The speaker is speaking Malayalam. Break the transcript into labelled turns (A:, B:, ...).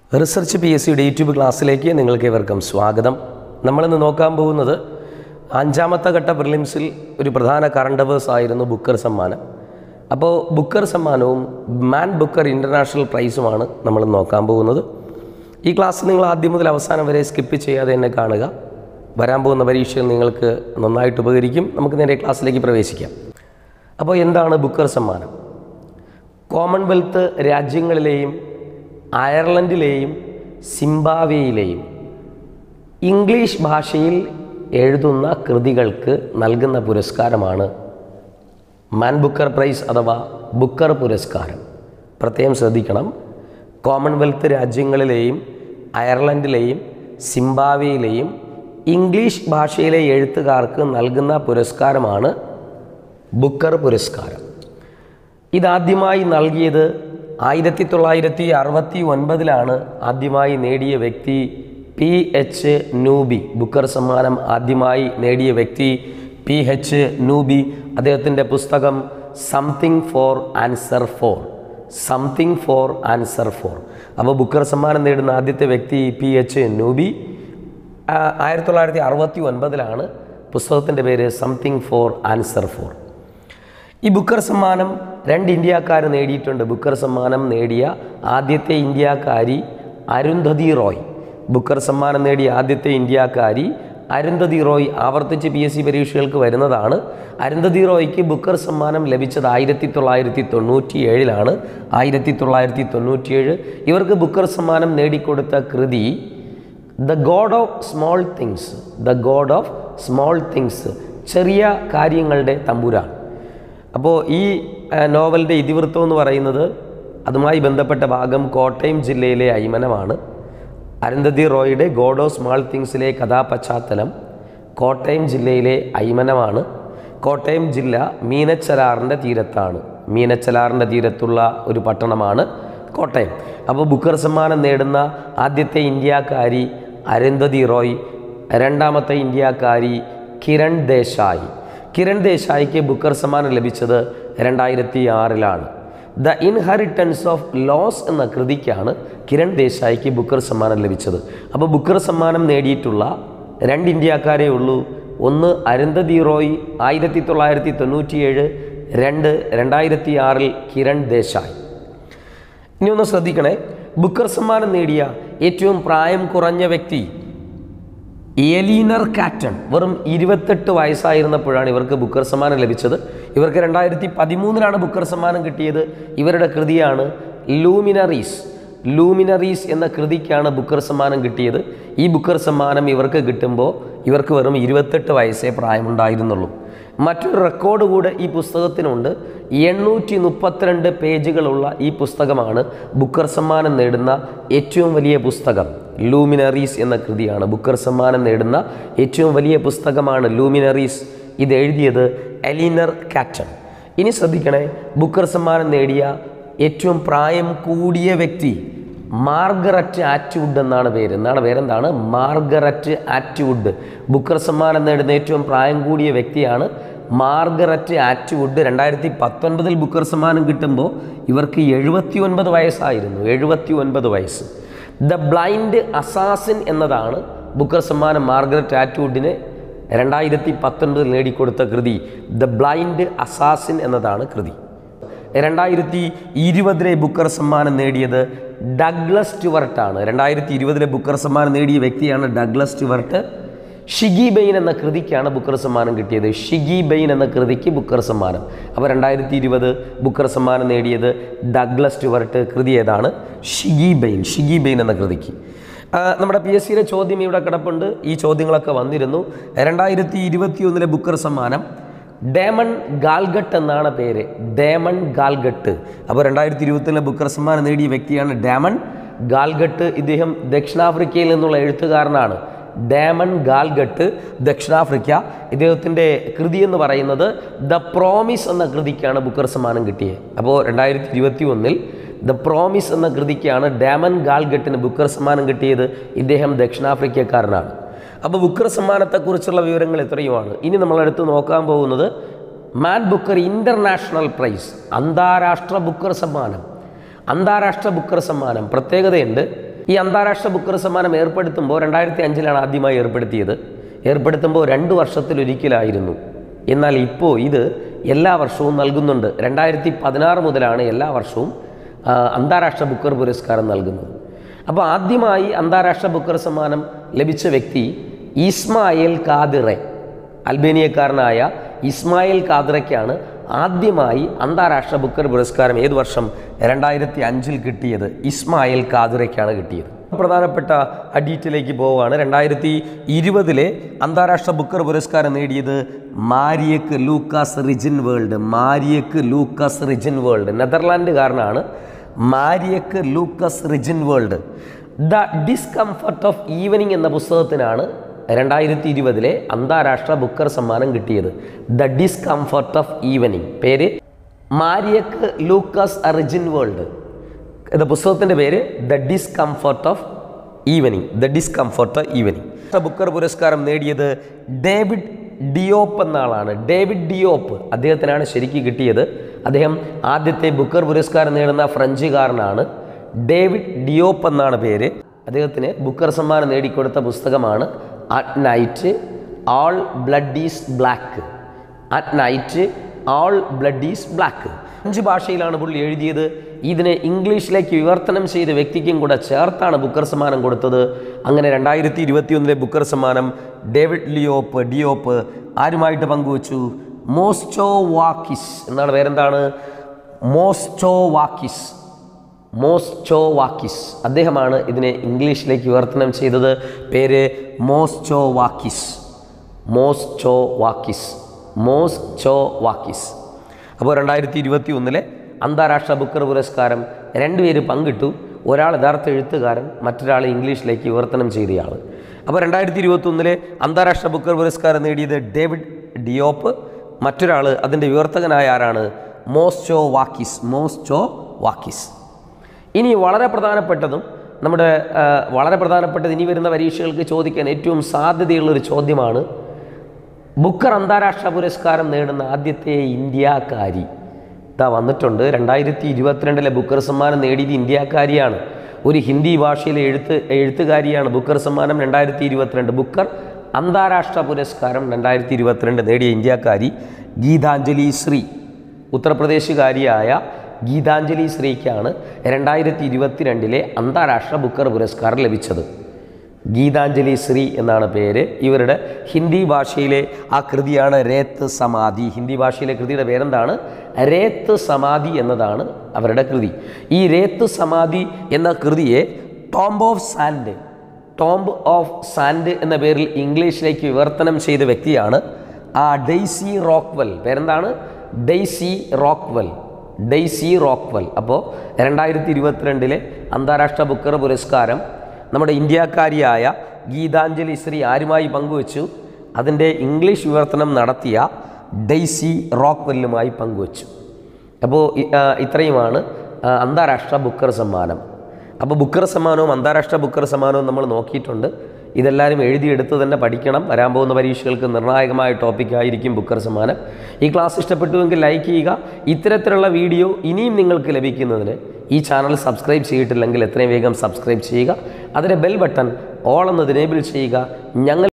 A: റിസർച്ച് പി എസ് സിയുടെ യൂട്യൂബ് ക്ലാസ്സിലേക്ക് നിങ്ങൾക്ക് ഏവർക്കും സ്വാഗതം നമ്മളിന്ന് നോക്കാൻ പോകുന്നത് അഞ്ചാമത്തെ ഘട്ട പ്രിലിംസിൽ ഒരു പ്രധാന കറണ്ട് അവേഴ്സ് ആയിരുന്നു ബുക്കർ സമ്മാനം അപ്പോൾ ബുക്കർ സമ്മാനവും മാൻ ബുക്കർ ഇൻ്റർനാഷണൽ പ്രൈസുമാണ് നമ്മൾ നോക്കാൻ പോകുന്നത് ഈ ക്ലാസ് നിങ്ങൾ ആദ്യം മുതൽ അവസാനം വരെ സ്കിപ്പ് ചെയ്യാതെ തന്നെ കാണുക വരാൻ പോകുന്ന പരീക്ഷയിൽ നിങ്ങൾക്ക് നന്നായിട്ട് ഉപകരിക്കും നമുക്ക് നേരെ ക്ലാസ്സിലേക്ക് പ്രവേശിക്കാം അപ്പോൾ എന്താണ് ബുക്കർ സമ്മാനം കോമൺവെൽത്ത് രാജ്യങ്ങളിലെയും അയർലൻഡിലെയും സിംബാബ്വേയിലെയും ഇംഗ്ലീഷ് ഭാഷയിൽ എഴുതുന്ന കൃതികൾക്ക് നൽകുന്ന പുരസ്കാരമാണ് മാൻ ബുക്കർ പ്രൈസ് അഥവാ ബുക്കർ പുരസ്കാരം പ്രത്യേകം ശ്രദ്ധിക്കണം കോമൺവെൽത്ത് രാജ്യങ്ങളിലെയും അയർലൻഡിലെയും സിംബാബ്വേയിലെയും ഇംഗ്ലീഷ് ഭാഷയിലെ എഴുത്തുകാർക്ക് നൽകുന്ന പുരസ്കാരമാണ് ബുക്കർ പുരസ്കാരം ഇതാദ്യമായി നൽകിയത് ആയിരത്തി തൊള്ളായിരത്തി അറുപത്തി ഒൻപതിലാണ് ആദ്യമായി നേടിയ വ്യക്തി പി എച്ച് നൂബി ബുക്കർ സമ്മാനം ആദ്യമായി നേടിയ വ്യക്തി പി എച്ച് നൂബി അദ്ദേഹത്തിൻ്റെ പുസ്തകം something for answer for something for answer for അപ്പോൾ ബുക്കർ സമ്മാനം നേടുന്ന ആദ്യത്തെ വ്യക്തി പി എച്ച് നൂബി ആയിരത്തി തൊള്ളായിരത്തി അറുപത്തി ഒൻപതിലാണ് പുസ്തകത്തിൻ്റെ പേര് സംതിങ് ഫോർ ആൻസർ ഫോർ ഈ ബുക്കർ സമ്മാനം രണ്ട് ഇന്ത്യക്കാർ നേടിയിട്ടുണ്ട് ബുക്കർ സമ്മാനം നേടിയ ആദ്യത്തെ ഇന്ത്യക്കാരി അരുന്ധതി റോയ് ബുക്കർ സമ്മാനം നേടിയ ആദ്യത്തെ ഇന്ത്യക്കാരി അരുന്ധതി റോയ് ആവർത്തിച്ച് പി എസ് സി പരീക്ഷകൾക്ക് വരുന്നതാണ് അരുന്ധതി റോയ്ക്ക് ബുക്കർ സമ്മാനം ലഭിച്ചത് ആയിരത്തി തൊള്ളായിരത്തി തൊണ്ണൂറ്റി ഏഴിലാണ് ആയിരത്തി തൊള്ളായിരത്തി തൊണ്ണൂറ്റിയേഴ് ഇവർക്ക് ബുക്കർ സമ്മാനം നേടിക്കൊടുത്ത കൃതി the God of small things the God of small things ചെറിയ കാര്യങ്ങളുടെ തമ്പുരാൻ അപ്പോൾ ഈ നോവലിൻ്റെ ഇതിവൃത്തം എന്ന് പറയുന്നത് അതുമായി ബന്ധപ്പെട്ട ഭാഗം കോട്ടയം ജില്ലയിലെ അയ്മനമാണ് അരുന്ധതി റോയുടെ ഗോഡ് ഓഫ് സ്മാൾ തിങ്സിലെ കഥാപശ്ചാത്തലം കോട്ടയം ജില്ലയിലെ അയ്മനമാണ് കോട്ടയം ജില്ല മീനച്ചലാറിൻ്റെ തീരത്താണ് മീനച്ചലാറിൻ്റെ തീരത്തുള്ള ഒരു പട്ടണമാണ് കോട്ടയം അപ്പോൾ ബുക്കർ സമ്മാനം നേടുന്ന ആദ്യത്തെ ഇന്ത്യക്കാരി അരുന്ധതി റോയ് രണ്ടാമത്തെ ഇന്ത്യക്കാരി കിരൺ ദേശായി കിരൺ ദേശായിക്ക് ബുക്കർ സമ്മാനം ലഭിച്ചത് രണ്ടായിരത്തി ആറിലാണ് ദ ഇൻഹെറിറ്റൻസ് ഓഫ് ലോസ് എന്ന കൃതിക്കാണ് കിരൺ ദേശായിക്ക് ബുക്കർ സമ്മാനം ലഭിച്ചത് അപ്പോൾ ബുക്കർ സമ്മാനം നേടിയിട്ടുള്ള രണ്ട് ഇന്ത്യക്കാരേ ഉള്ളൂ ഒന്ന് അരുന്ധതി റോയ് ആയിരത്തി തൊള്ളായിരത്തി തൊണ്ണൂറ്റിയേഴ് രണ്ട് രണ്ടായിരത്തി ആറിൽ കിരൺ ദേശായി ഇനി ഒന്ന് ശ്രദ്ധിക്കണേ ബുക്കർ സമ്മാനം നേടിയ ഏറ്റവും പ്രായം കുറഞ്ഞ വ്യക്തി എലീനർ കാറ്റൺ വെറും ഇരുപത്തെട്ട് വയസ്സായിരുന്നപ്പോഴാണ് ഇവർക്ക് ബുക്കർ സമ്മാനം ലഭിച്ചത് ഇവർക്ക് രണ്ടായിരത്തി പതിമൂന്നിലാണ് ബുക്കർ സമ്മാനം കിട്ടിയത് ഇവരുടെ കൃതിയാണ് ലൂമിനറീസ് ലൂമിനറീസ് എന്ന കൃതിക്കാണ് ബുക്കർ സമ്മാനം കിട്ടിയത് ഈ ബുക്കർ സമ്മാനം ഇവർക്ക് കിട്ടുമ്പോൾ ഇവർക്ക് വെറും ഇരുപത്തെട്ട് വയസ്സേ പ്രായമുണ്ടായിരുന്നുള്ളൂ മറ്റൊരു റെക്കോർഡ് കൂടെ ഈ പുസ്തകത്തിനുണ്ട് എണ്ണൂറ്റി മുപ്പത്തിരണ്ട് പേജുകളുള്ള ഈ പുസ്തകമാണ് ബുക്കർ സമ്മാനം നേടുന്ന ഏറ്റവും വലിയ പുസ്തകം ലൂമിനറീസ് എന്ന കൃതിയാണ് ബുക്കർ സമ്മാനം നേടുന്ന ഏറ്റവും വലിയ പുസ്തകമാണ് ലൂമിനറീസ് ഇത് എഴുതിയത് എലിനർ കാറ്റൺ ഇനി ശ്രദ്ധിക്കണേ ബുക്കർ സമ്മാനം നേടിയ ഏറ്റവും പ്രായം കൂടിയ വ്യക്തി മാർഗററ്റ് ആറ്റ്വുഡ് എന്നാണ് പേര് എന്താണ് പേരെന്താണ് മാർഗററ്റ് ആറ്റ്വുഡ് ബുക്കർ സമ്മാനം നേടുന്ന ഏറ്റവും പ്രായം കൂടിയ വ്യക്തിയാണ് മാർഗററ്റ് ആറ്റ്വുഡ് രണ്ടായിരത്തി പത്തൊൻപതിൽ ബുക്കർ സമ്മാനം കിട്ടുമ്പോൾ ഇവർക്ക് എഴുപത്തി ഒൻപത് വയസ്സായിരുന്നു എഴുപത്തി ഒൻപത് വയസ്സ് ദ ബ്ലൈൻഡ് അസാസിൻ എന്നതാണ് ബുക്കർ സമ്മാനം മാർഗരറ്റ് ആറ്റ്വുഡിന് രണ്ടായിരത്തി പത്തൊൻപതിൽ നേടിക്കൊടുത്ത കൃതി ദ ബ്ലൈൻഡ് അസാസിൻ എന്നതാണ് കൃതി രണ്ടായിരത്തി ഇരുപതിലെ ബുക്കർ സമ്മാനം നേടിയത് ഡഗ്ലസ് സ്റ്റുവർട്ടാണ് രണ്ടായിരത്തി ഇരുപതിലെ ബുക്കർ സമ്മാനം നേടിയ വ്യക്തിയാണ് ഡഗ്ലസ് സ്റ്റുവർട്ട് ഷിഗി ബെയിൻ എന്ന കൃതിക്കാണ് ബുക്കർ സമ്മാനം കിട്ടിയത് ഷിഗി ബെയിൻ എന്ന കൃതിക്ക് ബുക്കർ സമ്മാനം അപ്പോൾ രണ്ടായിരത്തി ഇരുപത് ബുക്കർ സമ്മാനം നേടിയത് ഡഗ്ലസ് സ്റ്റുവർട്ട് കൃതി ഏതാണ് ഷിഗി ബെയിൻ ഷിഗി ബെയിൻ എന്ന കൃതിക്ക് നമ്മുടെ പി എസ് സിയിലെ ചോദ്യം ഇവിടെ കിടപ്പുണ്ട് ഈ ചോദ്യങ്ങളൊക്കെ വന്നിരുന്നു രണ്ടായിരത്തി ഇരുപത്തി ഒന്നിലെ ബുക്കർ സമ്മാനം ഡേമൺ ഗാൽഗട്ട് എന്നാണ് പേര് ഡേമൺ ഗാൽഗട്ട് അപ്പോൾ രണ്ടായിരത്തി ഇരുപത്തിലെ ബുക്കർ സമ്മാനം നേടിയ വ്യക്തിയാണ് ഡേമൺ ഗാൽഗട്ട് ഇദ്ദേഹം ദക്ഷിണാഫ്രിക്കയിൽ നിന്നുള്ള എഴുത്തുകാരനാണ് ഡേമൺ ഗാൽഗട്ട് ദക്ഷിണാഫ്രിക്ക ഇദ്ദേഹത്തിൻ്റെ കൃതി എന്ന് പറയുന്നത് ദ പ്രോമിസ് എന്ന കൃതിക്കാണ് ബുക്കർ സമ്മാനം കിട്ടിയത് അപ്പോൾ രണ്ടായിരത്തി ഇരുപത്തി ഒന്നിൽ ദ പ്രോമിസ് എന്ന കൃതിക്കാണ് ഡാമൻ ഗാൽഗട്ടിന് ബുക്കർ സമ്മാനം കിട്ടിയത് ഇദ്ദേഹം ദക്ഷിണാഫ്രിക്കക്കാരനാണ് അപ്പോൾ ബുക്കർ സമ്മാനത്തെക്കുറിച്ചുള്ള വിവരങ്ങൾ ഇത്രയുമാണ് ഇനി നമ്മളടുത്ത് നോക്കാൻ പോകുന്നത് മാൻ ബുക്കർ ഇൻ്റർനാഷണൽ പ്രൈസ് അന്താരാഷ്ട്ര ബുക്കർ സമ്മാനം അന്താരാഷ്ട്ര ബുക്കർ സമ്മാനം പ്രത്യേകതയുണ്ട് ഈ അന്താരാഷ്ട്ര ബുക്കർ സമ്മാനം ഏർപ്പെടുത്തുമ്പോൾ രണ്ടായിരത്തി അഞ്ചിലാണ് ആദ്യമായി ഏർപ്പെടുത്തിയത് ഏർപ്പെടുത്തുമ്പോൾ രണ്ട് വർഷത്തിലൊരിക്കലായിരുന്നു എന്നാൽ ഇപ്പോൾ ഇത് എല്ലാ വർഷവും നൽകുന്നുണ്ട് രണ്ടായിരത്തി പതിനാറ് മുതലാണ് എല്ലാ വർഷവും ആ, അന്താരാഷ്ട്ര ബുക്കർ പുരസ്കാരം നൽകുന്നത് അപ്പോൾ ആദ്യമായി അന്താരാഷ്ട്ര ബുക്കർ സമ്മാനം ലഭിച്ച വ്യക്തി ഇസ്മായിൽ കാദിറെ അൽബേനിയക്കാരനായ ഇസ്മായിൽ കാദിറയ്ക്കാണ് ആദ്യമായി അന്താരാഷ്ട്ര ബുക്കർ പുരസ്കാരം ഏത് വർഷം രണ്ടായിരത്തി അഞ്ചിൽ കിട്ടിയത് ഇസ്മായിൽ കാദിറയ്ക്കാണ് കിട്ടിയത് പ്രധാനപ്പെട്ട അഡീറ്റിലേക്ക് പോവുകയാണ് രണ്ടായിരത്തി ഇരുപതിലെ അന്താരാഷ്ട്ര ബുക്കർ പുരസ്കാരം നേടിയത് Marieke Lucas Rijneveld Marieke Lucas Rijneveld നെതർലാൻഡുകാരനാണ് Marieke Lucas Rijneveld the discomfort of evening എന്ന പുസ്തകത്തിനാണ് രണ്ടായിരത്തി ഇരുപതിലെ അന്താരാഷ്ട്ര ബുക്കർ സമ്മാനം കിട്ടിയത് ദ ഡിസ്കംഫർട്ട് ഓഫ് ഈവനിങ് പേര് മാരിയക്ക് ലൂക്കസ് റിജിൻ വേൾഡ് ഇത് പുസ്തകത്തിൻ്റെ പേര് the discomfort of evening the discomfort evening Booker പുരസ്കാരം നേടിയത് ഡേവിഡ് ഡിയോപ്പ് എന്ന ആളാണ് ഡേവിഡ് ഡിയോപ്പ് അദ്ദേഹത്തിനാണ് ശരിക്കും കിട്ടിയത് അദ്ദേഹം ആദ്യത്തെ ബുക്കർ പുരസ്കാരം നേടുന്ന ഫ്രഞ്ചുകാരനാണ് ഡേവിഡ് ഡിയോപ്പ് എന്നാണ് പേര് അദ്ദേഹത്തിന് ബുക്കർ സമ്മാനം നേടിക്കൊടുത്ത പുസ്തകമാണ് at night all blood is black at night all blood is black അഞ്ച് ഭാഷയിലാണ് പുള്ളി എഴുതിയത് ഇതിനെ ഇംഗ്ലീഷിലേക്ക് വിവർത്തനം ചെയ്ത വ്യക്തിക്കും കൂടെ ചേർത്താണ് ബുക്കർ സമ്മാനം കൊടുത്തത് അങ്ങനെ രണ്ടായിരത്തി ഇരുപത്തി ഒന്നിലെ ബുക്കർ സമ്മാനം ഡേവിഡ് ലിയോപ്പ് ഡിയോപ്പ് ആരുമായിട്ട് പങ്കുവച്ചു മോസ്റ്റോ വാക്കിസ് എന്നാണ് പേരെന്താണ് മോസ്റ്റോ വാക്കിസ് മോസ്റ്റോ വാക്കിസ് അദ്ദേഹമാണ് ഇതിനെ ഇംഗ്ലീഷിലേക്ക് വിവർത്തനം ചെയ്തത് പേര് മോസ്റ്റോ വാക്കിസ് മോസ്റ്റോ വാക്കിസ് മോസ്റ്റോ വാക്കിസ് അപ്പോൾ രണ്ടായിരത്തി ഇരുപത്തി ഒന്നിലെ അന്താരാഷ്ട്ര ബുക്കർ പുരസ്കാരം രണ്ടുപേര് പങ്കിട്ടു ഒരാൾ യഥാർത്ഥ എഴുത്തുകാരൻ മറ്റൊരാൾ ഇംഗ്ലീഷിലേക്ക് വിവർത്തനം ചെയ്തയാൾ അപ്പോൾ രണ്ടായിരത്തി ഇരുപത്തി ഒന്നിലെ അന്താരാഷ്ട്ര ബുക്കർ പുരസ്കാരം നേടിയത് ഡേവിഡ് ഡിയോപ്പ് മറ്റൊരാൾ അതിൻ്റെ വിവർത്തകനായ ആരാണ് മോസ്റ്റോ വാക്കിസ് മോസ്റ്റോ വാക്കിസ് ഇനി വളരെ പ്രധാനപ്പെട്ടതും നമ്മുടെ ആ, വളരെ പ്രധാനപ്പെട്ടത് ഇനി വരുന്ന പരീക്ഷകൾക്ക് ചോദിക്കാൻ ഏറ്റവും സാധ്യതയുള്ളൊരു ചോദ്യമാണ് ബുക്കർ അന്താരാഷ്ട്ര പുരസ്കാരം നേടുന്ന ആദ്യത്തെ ഇന്ത്യക്കാരി ഇതാ വന്നിട്ടുണ്ട് രണ്ടായിരത്തി ഇരുപത്തിരണ്ടിലെ ബുക്കർ സമ്മാനം നേടിയത് ഇന്ത്യക്കാരിയാണ് ഒരു ഹിന്ദി ഭാഷയിലെ എഴുത്ത് എഴുത്തുകാരിയാണ് ബുക്കർ സമ്മാനം രണ്ടായിരത്തി ഇരുപത്തിരണ്ട് ബുക്കർ അന്താരാഷ്ട്ര പുരസ്കാരം രണ്ടായിരത്തി ഇരുപത്തിരണ്ട് നേടിയ ഇന്ത്യക്കാരി ഗീതാഞ്ജലി ശ്രീ ഉത്തർപ്രദേശുകാരിയായ ഗീതാഞ്ജലി ശ്രീക്കാണ് രണ്ടായിരത്തി ഇരുപത്തിരണ്ടിലെ അന്താരാഷ്ട്ര ബുക്കർ പുരസ്കാരം ലഭിച്ചത് ഗീതാഞ്ജലി ശ്രീ എന്നാണ് പേര് ഇവരുടെ ഹിന്ദി ഭാഷയിലെ ആ കൃതിയാണ് രേത്ത് സമാധി ഹിന്ദി ഭാഷയിലെ കൃതിയുടെ പേരെന്താണ് രേത്ത് സമാധി എന്നതാണ് അവരുടെ കൃതി ഈ രേത്ത് സമാധി എന്ന കൃതിയെ tomb of sand tomb of sand എന്ന പേരിൽ ഇംഗ്ലീഷിലേക്ക് വിവർത്തനം ചെയ്ത വ്യക്തിയാണ് ആ ഡെയ്സി റോക്ക്വെൽ പേരെന്താണ് ഡെയ്സി റോക്ക്വെൽ ഡെയ്സി റോക്ക്വെൽ അപ്പോൾ രണ്ടായിരത്തി ഇരുപത്തിരണ്ടിലെ അന്താരാഷ്ട്ര ബുക്കർ പുരസ്കാരം നമ്മുടെ ഇന്ത്യക്കാരിയായ ഗീതാഞ്ജലി ശ്രീ ആരുമായി പങ്കുവച്ചു അതിൻ്റെ ഇംഗ്ലീഷ് വിവർത്തനം നടത്തിയ ഡെയ്സി റോക്ക്വെല്ലുമായി പങ്കുവച്ചു അപ്പോൾ ഇ- ആ, ഇത്രയുമാണ് ആ, അന്താരാഷ്ട്ര ബുക്കർ സമ്മാനം അപ്പോൾ ബുക്കർ സമ്മാനവും അന്താരാഷ്ട്ര ബുക്കർ സമ്മാനവും നമ്മൾ നോക്കിയിട്ടുണ്ട് ഇതെല്ലാവരും എഴുതിയെടുത്ത് തന്നെ പഠിക്കണം വരാൻ പോകുന്ന പരീക്ഷകൾക്ക് നിർണായകമായ ടോപ്പിക്കായിരിക്കും ബുക്കർ സമ്മാനം ഈ ക്ലാസ് ഇഷ്ടപ്പെട്ടുവെങ്കിൽ ലൈക്ക് ചെയ്യുക ഇത്തരത്തിലുള്ള വീഡിയോ ഇനിയും നിങ്ങൾക്ക് ലഭിക്കുന്നതിന് ഈ ചാനൽ സബ്സ്ക്രൈബ് ചെയ്തിട്ടില്ലെങ്കിൽ എത്രയും വേഗം സബ്സ്ക്രൈബ് ചെയ്യുക അതിൻ്റെ ബെൽ ബട്ടൺ ഓൾ എന്നത് എനേബിൾ ചെയ്യുക ഞങ്ങൾ